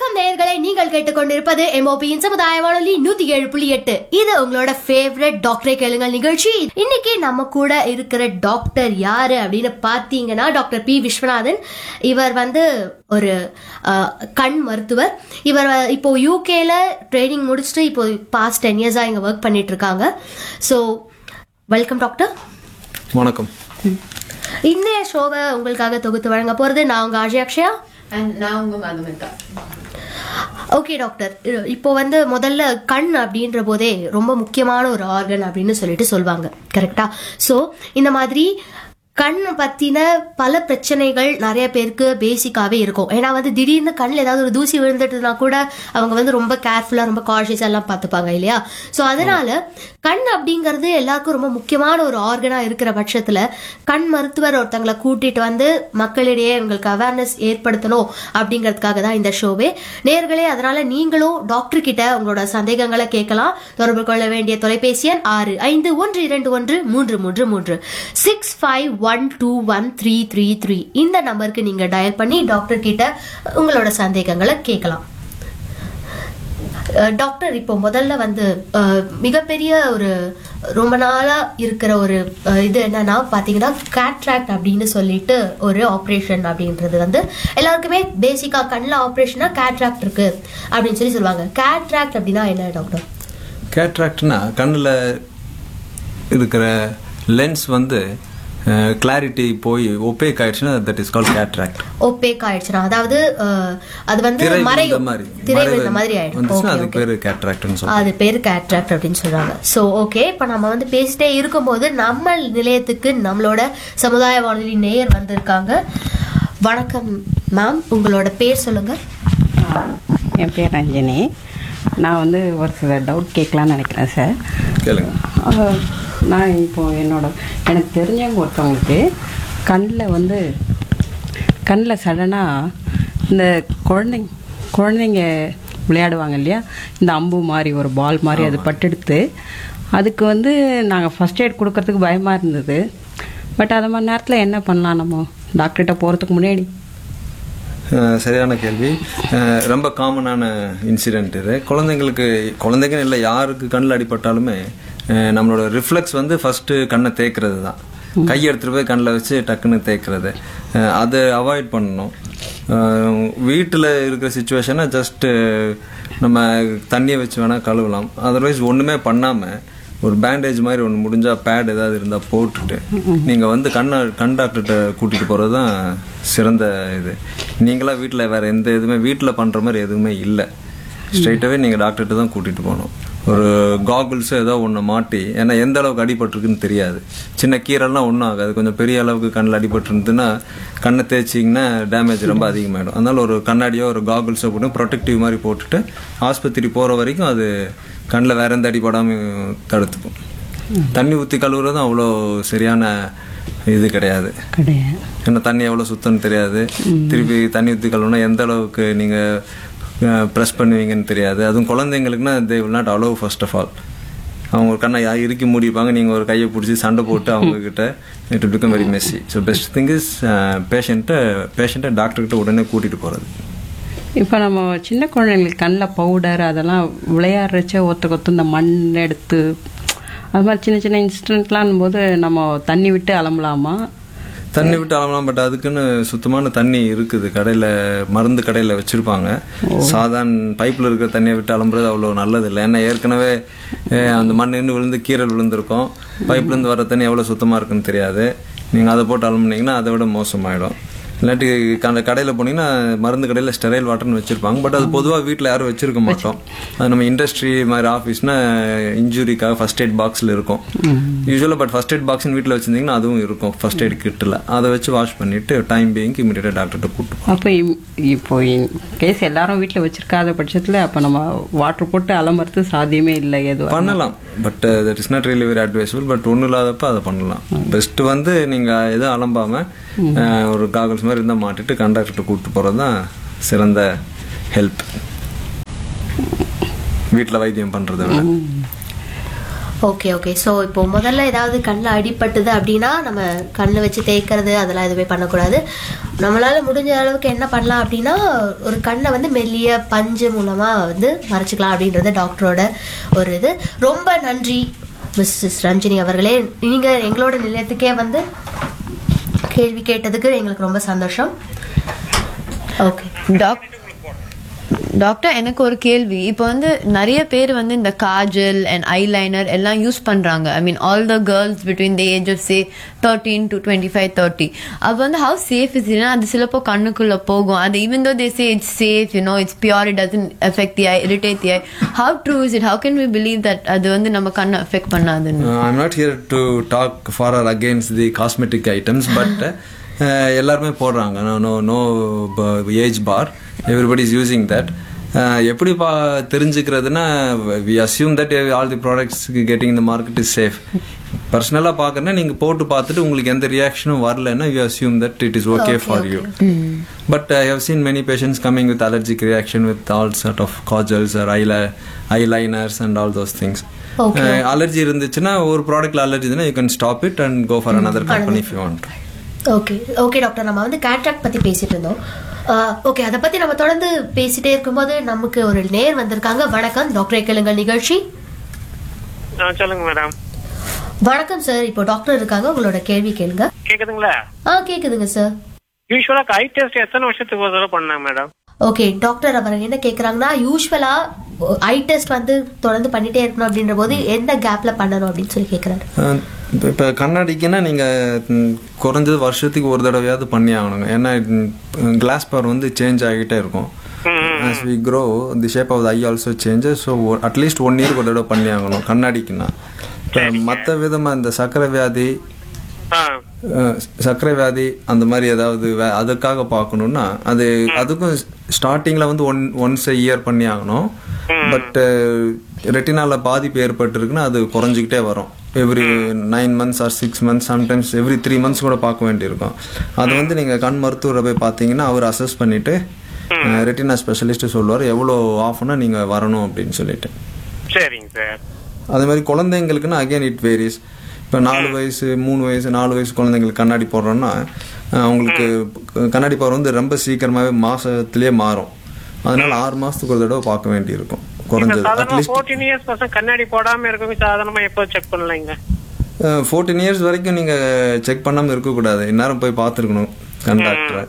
நேயர்களை நீங்கள் கேட்டுக்கொண்டிருப்பது எம்ஓபியின் சமுதாய வானொலி நூத்தி ஏழு புள்ளி எட்டு இது உங்களோட ஃபேவரட் டாக்டரை கேளுங்கள் நிகழ்ச்சி இன்னைக்கு நம்ம கூட இருக்கிற டாக்டர் யாரு அப்படின்னு பார்த்தீங்கன்னா டாக்டர் பி விஸ்வநாதன் இவர் வந்து ஒரு அஹ், கண் மருத்துவர் இவர் வ- இப்போ யூகேல ட்ரைனிங் முடிச்சுட்டு இப்போ பாஸ்ட் டென் இயர்ஸா இங்க ஒர்க் பண்ணிட்டு இருக்காங்க ஸோ வெல்கம் டாக்டர் வணக்கம் இன்றைய ஷோவை உங்களுக்காக தொகுத்து வழங்க போறது நான் உங்க அஜய் அக்ஷயா அண்ட் நான் உங்க மதுமிதா ஓகே டாக்டர் இ- இப்போ வந்து முதல்ல கண் அப்படின்ற போதே ரொம்ப முக்கியமான ஒரு ஆர்கன் அப்படின்னு சொல்லிட்டு சொல்லுவாங்க கரெக்டா ஸோ இந்த மாதிரி கண் பத்தின பல பிரச்சனைகள் நிறைய பேருக்கு பேசிக்காவே இருக்கும் ஏன்னா வந்து திடீர்னு கண்ணில் ஏதாவது ஒரு தூசி விழுந்துட்டுனா கூட அவங்க வந்து ரொம்ப கேர்ஃபுல்லா ரொம்ப காஷியஸா எல்லாம் பார்த்துப்பாங்க இல்லையா ஸோ அதனால கண் அப்படிங்கிறது எல்லாருக்கும் ரொம்ப முக்கியமான ஒரு ஆர்கனா இருக்கிற பட்சத்துல கண் மருத்துவர் ஒருத்தங்களை கூட்டிட்டு வந்து மக்களிடையே உங்களுக்கு அவேர்னஸ் ஏற்படுத்தணும் அப்படிங்கிறதுக்காக தான் இந்த ஷோவே நேர்களே அதனால நீங்களும் டாக்டர் கிட்ட உங்களோட சந்தேகங்களை கேட்கலாம் தொடர்பு கொள்ள வேண்டிய தொலைபேசி எண் ஆறு ஐந்து ஒன்று இரண்டு ஒன்று மூன்று மூன்று மூன்று six five one two one three three three இந்த நம்பருக்கு நீங்க டயல் பண்ணி டாக்டர் கிட்ட உங்களோட சந்தேகங்களை கேட்கலாம் அஹ் டாக்டர் இப்போ முதல்ல வந்து அஹ், மிகப்பெரிய ஒரு ரொம்ப நாளா இருக்கிற ஒரு அஹ், இது என்னன்னா பாத்தீங்கன்னா கேட்ராக்ட் அப்படின்னு சொல்லிட்டு ஒரு ஆப்ரேஷன் அப்படின்றது வந்து எல்லாருக்குமே பேசிக்கா கண்ணில் ஆப்ரேஷனா கேட்ராக்ட் இருக்கு அப்படின்னு சொல்லி சொல்லுவாங்க கேட்ராக்ட் அப்படின்னா என்ன டாக்டர் கேட்ராக்ட்னா கண்ணில் இருக்கிற லென்ஸ் வந்து கிளாரிட்டி போய் ஒப்பேக் ஆயிடுச்சுன்னா that is call cataract opaque ஆயிடுச்சுனா அதாவது அஹ், அது வந்து திரை விழுந்த மறையும் மாதிரி திரை மறைவு விழுந்த மாதிரி ஆயிடும் வந்துச்சுன்னா Okay, அதுக்கு okay. பேரு கேட்ராக்ட்னு சொல்லுவாங்க அது பேர் கேட்ராக்ட் அப்படின்னு சொல்றாங்க ஸோ ஓகே இப்போ நம்ம வந்து பேசிட்டே இருக்கும்போது நம்ம நிலையத்துக்கு நம்மளோட சமுதாய வானொலி நேயர் வந்திருக்காங்க வணக்கம் மேம் உங்களோட பேர் சொல்லுங்க என் பேர் ரஞ்சினி நான் வந்து ஒரு சில டவுட் கேட்கலான்னு நினைக்கிறேன் சார் கேளுங்க அஹ், நான் இப்போ என்னோட எனக்கு தெரிஞ்சவங்க ஒருத்தவங்களுக்கு கண்ணில் வந்து கண்ணில் சடனாக இந்த குழந்தைங்க குழந்தைங்க விளையாடுவாங்க இல்லையா இந்த அம்பு மாதிரி ஒரு பால் மாதிரி அது பட்டெடுத்து அதுக்கு வந்து நாங்கள் ஃபஸ்ட் எய்ட் கொடுக்கறதுக்கு பயமாக இருந்தது பட் அது மாதிரி நேரத்தில் என்ன பண்ணலாம் நம்ம டாக்டர்கிட்ட போகிறதுக்கு முன்னாடி அஹ், சரியான கேள்வி அஹ், ரொம்ப காமனான இன்சிடென்ட் இது குழந்தைங்களுக்கு குழந்தைங்கன்னு இல்லை யாருக்கு கண்ணில் அடிபட்டாலுமே அஹ், நம்மளோட ரிஃப்ளெக்ஸ் வந்து ஃபர்ஸ்ட் கண்ணை தேய்க்கிறது தான் கை எடுத்துட்டு போய் கண்ணில் வச்சு டக்குன்னு தேய்க்கிறது அஹ், அதை அவாய்ட் பண்ணணும் வீட்டில் இருக்கிற சுச்சுவேஷனை ஜஸ்ட்டு நம்ம தண்ணியை வச்சு வேணால் கழுவலாம் அதர்வைஸ் ஒன்றுமே பண்ணாமல் ஒரு பேண்டேஜ் மாதிரி ஒன்று முடிஞ்சால் பேட் ஏதாவது இருந்தால் போட்டுட்டு நீங்கள் வந்து கண்ணை கண் டாக்டர்கிட்ட கூட்டிகிட்டு போகிறது தான் சிறந்த இது நீங்களா வீட்டில் வேறு எந்த இதுவுமே வீட்டில் பண்ணுற மாதிரி எதுவுமே இல்லை ஸ்ட்ரைட்டாகவே நீங்கள் டாக்டர்கிட்ட தான் கூட்டிகிட்டு போகணும் ஒரு காகுல்ஸ் ஏதோ ஒன்று மாட்டி ஏன்னா எந்த அளவுக்கு அடிபட்டிருக்குன்னு தெரியாது சின்ன கீரல்லாம் ஒன்றும் ஆகாது கொஞ்சம் பெரிய அளவுக்கு கண்ணில் அடிபட்டிருந்துன்னா கண்ணை தேய்ச்சிங்கன்னா டேமேஜ் ரொம்ப அதிகமாகிடும் அதனால ஒரு கண்ணாடியோ ஒரு காகுல்ஸோ போட்டு ப்ரொடெக்டிவ் மாதிரி போட்டுட்டு ஆஸ்பத்திரி போகிற வரைக்கும் அது கண்ணில் வேற எந்த அடிபடாமல் தடுத்துக்கும் தண்ணி ஊற்றி கழுவுறதும் அவ்வளோ சரியான இது கிடையாது கிடையாது ஏன்னா தண்ணி எவ்வளோ சுத்தம்னு தெரியாது திருப்பி தண்ணி ஊற்றி கழுவுனா எந்த அளவுக்கு நீங்கள் ப்ரெஸ் பண்ணுவீங்கன்னு தெரியாது அதுவும் குழந்தைங்களுக்குன்னா they will not allow first of all அவங்க ஒரு கண்ணை யா- இறுக்கி மூடிப்பாங்க நீங்கள் ஒரு கையை பிடிச்சி சண்டை போட்டு அவங்க கிட்ட it become very messy so best thing is பேஷண்ட்டை பேஷண்ட்டை டாக்டர்கிட்ட உடனே கூட்டிகிட்டு போகிறது இப்போ நம்ம சின்ன குழந்தைங்களுக்கு கண்ணில் பவுடர் அதெல்லாம் விளையாடுறச்ச ஒத்த கொத்து இந்த மண் எடுத்து அது மாதிரி சின்ன சின்ன இன்சிடென்ட்லாம் போது நம்ம தண்ணி விட்டு அலம்பலாமா தண்ணி விட்டு அலம்பலாம் பட் அதுக்குன்னு சுத்தமான தண்ணி இருக்குது கடையில் மருந்து கடையில் வச்சுருப்பாங்க சாதாரண பைப்பில் இருக்கிற தண்ணியை விட்டு அலம்புறது அவ்வளோ நல்லது இல்லை ஏன்னா ஏற்கனவே அஹ், அந்த மண் நின்று விழுந்து கீரல் விழுந்திருக்கும் பைப்லேருந்து வர தண்ணி எவ்வளோ சுத்தமாக இருக்குன்னு தெரியாது நீங்கள் அதை போட்டு அலம்புனீங்கன்னா அதை விட மோசமாயிடும் இல்லாட்டி அந்த கடையில் போனீங்கன்னா மருந்து கடையில் ஸ்டெரைல் வாட்டர்னு வச்சிருப்பாங்க பட் அது பொதுவாக வீட்டில் யாரும் வச்சிருக்க மாட்டோம் அது நம்ம இண்டஸ்ட்ரி மாதிரி ஆஃபீஸ்னா இன்ஜுரிக்காக ஃபர்ஸ்ட் எய்ட் பாக்ஸில் இருக்கும் யூஸ்வலாக பட் ஃபர்ஸ்ட் எய்ட் பாக்ஸ்னு வீட்டில் வச்சிருந்தீங்கன்னா அதுவும் இருக்கும் ஃபர்ஸ்ட் எய்ட் கிட்டில் அதை வச்சு வாஷ் பண்ணிட்டு டைம் பேங்க் இமீடியட்டாக டாக்டர்கிட்ட கூட்டு அப்போ இம்- இப்போ கேஸ் எல்லாரும் வீட்டில் வச்சிருக்காத பட்சத்தில் அப்போ நம்ம வாட்டர் போட்டு அலம்புறது சாத்தியமே இல்லை எதுவும் பண்ணலாம் but that is not really very advisable but ஒன்றும் இல்லாதப்ப அதை பண்ணலாம் பெஸ்ட் வந்து நீங்கள் எதுவும் அலம்பாம அஹ், ஒரு காகல்ஸ் மாதிரி இருந்தால் மாட்டிட்டு கண்டாக்டர்கிட்ட கூப்பிட்டு போகிறது தான் சிறந்த ஹெல்ப் வீட்டில் வைத்தியம் பண்ணுறத விட ஓகே ஓகே ஸோ இப்போ முதல்ல ஏதாவது கண்ணில் அடிபட்டுது அப்படின்னா நம்ம கண்ணில் வச்சு தேய்க்கிறது அதெல்லாம் எதுவுமே பண்ணக்கூடாது நம்மளால முடிஞ்ச அளவுக்கு என்ன பண்ணலாம் அப்படின்னா ஒரு கண்ணை வந்து மெல்லிய பஞ்சு மூலமாக வந்து மறைச்சிக்கலாம் அப்படின்றது டாக்டரோட ஒரு இது ரொம்ப நன்றி மிஸ்ஸஸ் ரஞ்சினி அவர்களே நீங்கள் எங்களோட நிலையத்துக்கே வந்து கேள்வி கேட்டதுக்கு எங்களுக்கு ரொம்ப சந்தோஷம் ஓகே டாக் டாக்டர் எனக்கு ஒரு கேள்வி இப்போ வந்து நிறைய பேர் வந்து இந்த காஜல் அண்ட் ஐலைனர் எல்லாம் யூஸ் பண்றாங்க I mean all the girls between the age of say thirteen to twenty five thirty அது வந்து ஹவு சேஃப் இஸ் அது சிலப்போ கண்ணுக்குள்ள போகும் அது even though they say it's safe you know it's pure it doesn't affect the eye irritate the eye how true is it how can we believe that அது வந்து நம்ம கண்ணை எஃபெக்ட் பண்ணாதுன்னு I am not here to talk for or against the cosmetic items but எல்லாருமே போடுறாங்க no no no age bar everybody is using that எப்படி பா தெரிஞ்சுக்கிறதுனா we assume that all the products getting இந்த மார்க்கெட் இஸ் சேஃப் பர்சனலாக பார்க்கறனா நீங்கள் போட்டு பார்த்துட்டு உங்களுக்கு எந்த ரியாக்ஷனும் வரலன்னா you assume that it is okay for you but I have seen many patients coming with allergic reaction with all sort of kajals or ஐல eyeliners and all those things allergy இருந்துச்சுன்னா ஒரு ப்ராடக்ட்ல அலர்ஜி இருந்தா you can stop it and go for another company if you want okay okay doctor நம்ம வந்து cataract பத்தி பேசிட்டு இருந்தோம் ஓகே அதை பத்தி நம்ம தொடர்ந்து பேசிட்டே இருக்கும்போது நமக்கு ஒரு நேர் வந்திருக்காங்க வணக்கம் டாக்டர் கேளுங்கள் நிகழ்ச்சி ஆ சொல்லுங்க மேடம் வணக்கம் சார் இப்போ டாக்டர் இருக்காங்க உங்களோட கேள்வி கேளுங்க கேக்குதுங்களா ஆ கேக்குதுங்க சார் யூஸ்வலா ஐ டெஸ்ட் எத்தனை வருஷத்துக்கு ஒரு தடவை பண்ணாங்க மேடம் ஓகே டாக்டர் அவர் என்ன கேக்குறாங்கன்னா யூஸ்வலா ஐ டெஸ்ட் வந்து தொடர்ந்து பண்ணிட்டே இருக்கணும் அப்படின்ற போது எந்த கேப்ல பண்ணணும் அப்படின்னு சொல்லி கேக்குறாரு அஹ் இப்ப இப்ப கண்ணாடிக்குன்னா நீங்க ம், குறைஞ்சது வருஷத்துக்கு ஒரு தடவையாவது பண்ணி ஆகணுங்க ஏன்னா கிளாஸ் பவர் வந்து சேஞ்ச் ஆகிட்டே இருக்கும் as we grow the shape of the eye also changes so at least one இயருக்கு ஒரு தடவை பண்ணி ஆகணும் கண்ணாடிக்குன்னா இப்போ மற்ற விதமாக இந்த சர்க்கரை வியாதி ஆ அஹ், சர்க்கரை வியாதி அந்த மாதிரி ஏதாவது வே- அதுக்காக பார்க்கணும்னா அது அதுக்கும் ஸ்டார்டிங்ல வந்து ஒன் ஒன்ஸ் இயர் பண்ணி ஆகணும் பட் ரெட்டினால பாதிப்பு ஏற்பட்டிருக்குன்னா அது குறைஞ்சிக்கிட்டே வரும் every nine months or six months sometimes every three months கூட பார்க்க வேண்டியிருக்கும் அது வந்து நீங்கள் கண் மருத்துவரை போய் பார்த்தீங்கன்னா அவர் அசஸ் பண்ணிட்டு ரெட்டினா ஸ்பெஷலிஸ்ட் சொல்லுவார் எவ்வளோ ஆஃப்னா நீங்கள் வரணும் அப்படின்னு சொல்லிட்டு சரிங்க சார் அதே மாதிரி குழந்தைங்களுக்குன்னா அகைன் இட் வேரிஸ் இப்போ நாலு வயசு மூணு வயசு நாலு வயசு குழந்தைங்களுக்கு கண்ணாடி போடுறோம்னா அஹ், அவங்களுக்கு கண்ணாடி பவர் வந்து ரொம்ப சீக்கிரமாகவே மாசத்திலேயே மாறும் அதனால ஆறு மாசத்துக்கு ஒரு தடவை பார்க்க வேண்டியிருக்கும் குறைஞ்சது சாதாரணமா அட்லீஸ்ட் ஃபோர்டீன் இயர்ஸ் பசங்க கண்ணாடி போடாம இருக்கவங்க சாதாரணமா எப்போ செக் பண்ணலைங்க ஃபோர்டீன் இயர்ஸ் வரைக்கும் நீங்கள் செக் பண்ணாமல் இருக்கக்கூடாது இந்நேரம் போய் பார்த்துருக்கணும் கண் டாக்டரை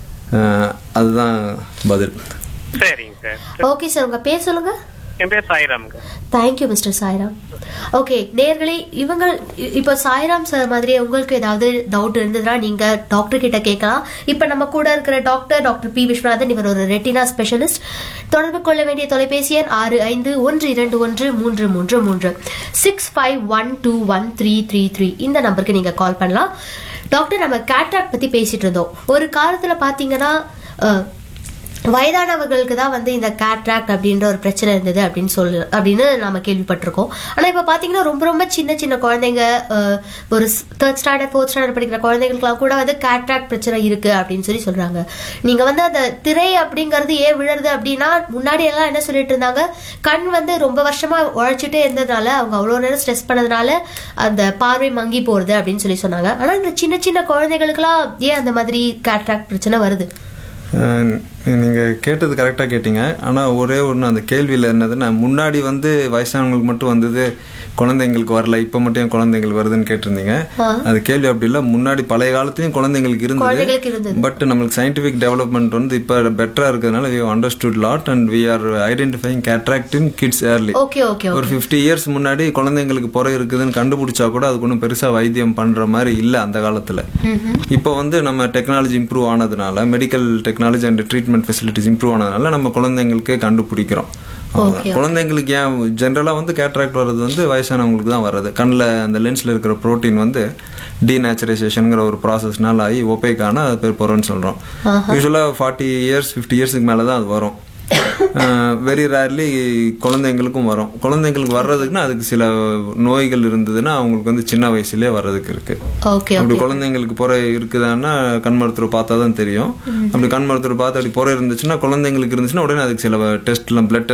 அஹ், அதுதான் பதில் சரிங்க சார் ஓகே சார் உங்க பேர் சொல்லுங்க என் பேர் சாய்ராமுங்க தேங்க்யூ மிஸ்டர் சாய்ராம் ஓகே நேர்களே இவங்க இ- இப்போ சாய்ராம் சார் மாதிரியே உங்களுக்கு ஏதாவது டவுட் இருந்ததுன்னா நீங்க டாக்டர் கிட்ட கேட்கலாம் இப்போ நம்ம கூட இருக்கிற டாக்டர் டாக்டர் பி விஸ்வநாதன் இவர் ஒரு ரெட்டினா ஸ்பெஷலிஸ்ட் தொடர்பு கொள்ள வேண்டிய தொலைபேசி எண் ஆறு ஐந்து ஒன்று இரண்டு ஒன்று மூன்று மூன்று மூன்று six five one two one three three three இந்த நம்பருக்கு நீங்க கால் பண்ணலாம் டாக்டர் நம்ம கேட்ராக்ட் பத்தி பேசிட்டு இருந்தோம் ஒரு காலத்துல பாத்தீங்கன்னா அஹ், வயதானவர்களுக்கு தான் வந்து இந்த கேட்ராக்ட் அப்படின்ற ஒரு பிரச்சனை இருந்தது அப்படின்னு சொல்லு அப்படின்னு நாம கேள்விப்பட்டிருக்கோம் ஆனா இப்ப பாத்தீங்கன்னா ரொம்ப ரொம்ப சின்ன சின்ன குழந்தைங்க அஹ், ஒரு தேர்ட் ஸ்டாண்டர்ட் ஃபோர்த் ஸ்டாண்டர்ட் படிக்கிற குழந்தைங்களுக்குலாம் கூட வந்து கேட்ராக்ட் பிரச்சனை இருக்கு அப்படின்னு சொல்லி சொல்றாங்க நீங்க வந்து அந்த திரை அப்படிங்கிறது ஏன் விழுறது அப்படின்னா முன்னாடி எல்லாம் என்ன சொல்லிட்டு இருந்தாங்க கண் வந்து ரொம்ப வருஷமா உழைச்சிட்டே இருந்ததுனால அவங்க அவ்வளவு நேரம் ஸ்ட்ரெஸ் பண்ணதுனால அந்த பார்வை மங்கி போறது அப்படின்னு சொல்லி சொன்னாங்க ஆனா இந்த சின்ன சின்ன குழந்தைகளுக்குலாம் ஏன் அந்த மாதிரி கேட்ராக்ட் பிரச்சனை வருது அஹ் நீங்க கேட்டது கரெக்டா கேட்டீங்க ஆனா ஒரே ஒன்று அந்த கேள்வியில என்னதுன்னா முன்னாடி வந்து வயசானவங்களுக்கு மட்டும் வந்தது குழந்தைங்களுக்கு வரல இப்ப மட்டும் ஏன் குழந்தைங்களுக்கு வருதுன்னு கேட்டிருந்தீங்க அது கேள்வி அப்படி இல்ல முன்னாடி பழைய காலத்துலயும் குழந்தைங்களுக்கு குழந்தைகளுக்கு இருந்தது இருந்தது. பட் நம்மளுக்கு சயின்டிபிக் டெவலப்மெண்ட் வந்து இப்ப பெட்டரா இருக்கிறதுனால we understood lot and we are identifying cataract in kids early okay okay ஒரு ஃபிஃப்டி இயர்ஸ் முன்னாடி குழந்தைங்களுக்கு புறை இருக்குதுன்னு கண்டுபிடிச்சா கூட அதுக்கு ஒன்றும் பெருசா வைத்தியம் பண்ற மாதிரி இல்ல அந்த காலத்துல இப்போ வந்து நம்ம டெக்னாலஜி இம்ப்ரூவ் ஆனதுனால medical technology and treatment facilities improve ஆனதுனால நம்ம குழந்தைங்களுக்கே கண்டுபிடிக்கிறோம் அவ்வளவுதான். குழந்தைங்களுக்கு ஏன் ஜென்ரலா வந்து கேட்ராக்ட் வர்றது வந்து வயசானவங்களுக்கு தான் வர்றது கண்ணில் அந்த லென்ஸ்ல இருக்கிற புரோட்டீன் வந்து டீநேச்சுரைசேஷனுங்கிற ஒரு ப்ராசஸ்னால ஆகி ஒப்பேக்கான அது பேர் போறோம்னு சொல்றோம் யூஸ்வலா ஃபார்ட்டி இயர்ஸ் ஃபிஃப்டி இயர்ஸ்க்கு மேல தான் அது வரும் வெரி ரேர்லி குழந்தைங்களுக்கும் வரும் குழந்தைங்களுக்கு வர்றதுக்குன்னா அதுக்கு சில நோய்கள் இருந்ததுன்னா அவங்களுக்கு வந்து சின்ன வயசுலயே வர்றதுக்கு இருக்கு ஓகே அப்படி குழந்தைங்களுக்கு புறை இருக்குதான்னா கண் மருத்துவர் பார்த்தா தான் தெரியும் அப்படி கண் மருத்துவர் பார்த்து அப்படி புறை இருந்துச்சுன்னா குழந்தைங்களுக்கு இருந்துச்சுன்னா உடனே அதுக்கு சில டெஸ்ட்லாம் பிளட்